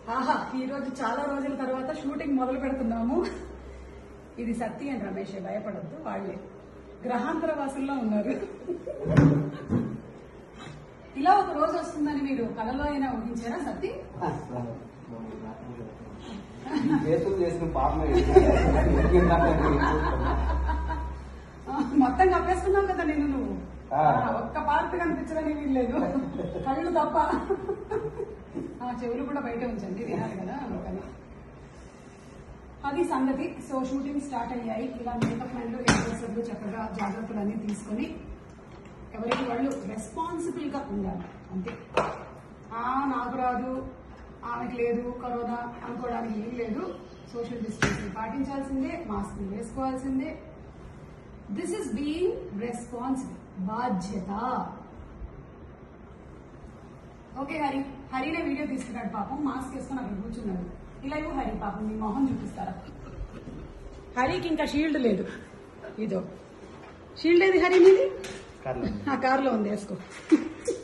ఆహా ఈ రోజు చాలా రోజుల తర్వాత షూటింగ్ మొదలు పెడుతున్నాము ఇది సత్తి అండ్ రమేష్ భయపడద్దు వాళ్ళే గ్రహాంతర వాసుల్లో ఉన్నారు ఇలా ఒక రోజు వస్తుందని మీరు కలలో అయినా ఊహించారా సత్తి చేతులు చేసిన పాపం ఆ, మొత్తం కప్పేసుకున్నావు కదా నేను నువ్వు ఆ. ఆ, ఒక్క పార్ట్ కనిపించదని వీల్లేదు కళ్ళు తప్ప ఆ, చెవులు కూడా బయట ఉంచండి వినాలి కదా అందుకని అది సంగతి సో షూటింగ్ స్టార్ట్ అయ్యాయి ఇలా మేకప్ మ్యాన్లు ఎక్స్ప్రెసర్లు చక్కగా జాగ్రత్తలన్నీ తీసుకొని ఎవరికి వాళ్ళు రెస్పాన్సిబుల్ గా ఉండాలి అంతే ఆ నాకు రాదు ఆమెకు లేదు కరోనా అనుకోవడానికి ఏం లేదు సోషల్ డిస్టెన్సింగ్ పాటించాల్సిందే మాస్క్ వేసుకోవాల్సిందే దిస్ ఇస్ బీయింగ్ రెస్పాన్సిబుల్ బాధ్యత ఓకే హరి హరినే వీడియో తీసుకున్నాడు పాపం మాస్క్ వేసుకొని అక్కడ కూర్చున్నాడు ఇలా ఇవ్వు హరి పాపం మీ మొహం చూపిస్తారా హరికి ఇంకా షీల్డ్ లేదు ఇదో షీల్డ్ ఏది హరి నీది ఆ కారులో ఉంది వేసుకో